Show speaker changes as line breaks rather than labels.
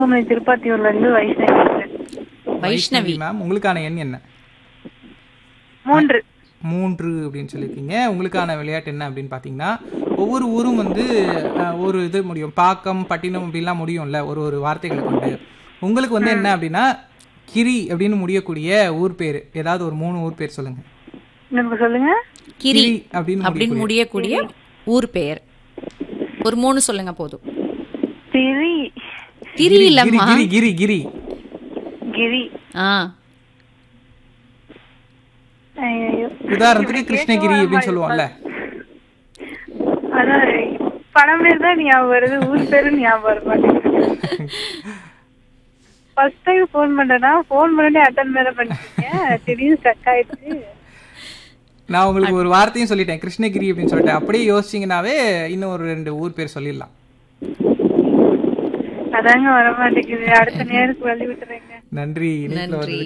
பூமணி திருப்பாத்தியூர்ல இருந்து வைஷ்ணவி பேசுறேன்.
வைஷ்ணவி
மேம் உங்களுக்கான எண் என்ன
மூன்று
மூன்று அப்படின்னு சொல்லியிருக்கீங்க உங்களுக்கான விளையாட்டு என்ன அப்படின்னு பார்த்தீங்கன்னா ஒவ்வொரு ஊரும் வந்து அஹ், ஒரு இது முடியும் பாக்கம் பட்டினம் அப்படிலாம் முடியும்ல ஒரு ஒரு வார்த்தைகளை கொண்டு உங்களுக்கு வந்து என்ன அப்படின்னா கிரி அப்படின்னு முடியக்கூடிய ஊர் பேர் ஏதாவது ஒரு மூணு ஊர் பேர் சொல்லுங்க
எனக்கு சொல்லுங்க
கிரி
கிரி அப்படின்னு
அப்படின்னு முடியக்கூடிய ஊர் பெயர் ஒரு மூணு சொல்லுங்க போதும்
திரி
திரி
கிரி
இல்லம்மா
கிரி கிரி கிரி
கிரி
ஆ
ஐயையோ.
உதாரணத்துக்கு கிருஷ்ணகிரி அப்படின்னு சொல்லுவோம்ல
அதான் படம் பேர் தான் ஞாபகம் வருது ஊர் பேரு ஞாபகம் வர மாட்டேங்குது ஃபர்ஸ்ட் டைம் ஃபோன் பண்றேன்னா ஃபோன் பண்ணி அட்டன் மேல பண்ணிருக்கேன் திடீர்னு ஸ்டக் ஆயிடுச்சு
நான் உங்களுக்கு ஒரு வார்த்தையும் சொல்லிட்டேன் கிருஷ்ணகிரி அப்படின்னு சொல்லிட்டு அப்படியே யோசிச்சீங்கன்னாவே இன்னும் ஒரு ரெண்டு ஊர் பேர் சொல்லிடலாம்
அதாங்க வர மாட்டேங்குது அடுத்த நேருக்கு வழி விட்டுறேங்க
நன்றி இணைப்புல
நன்றி.
வந்ததுக்கு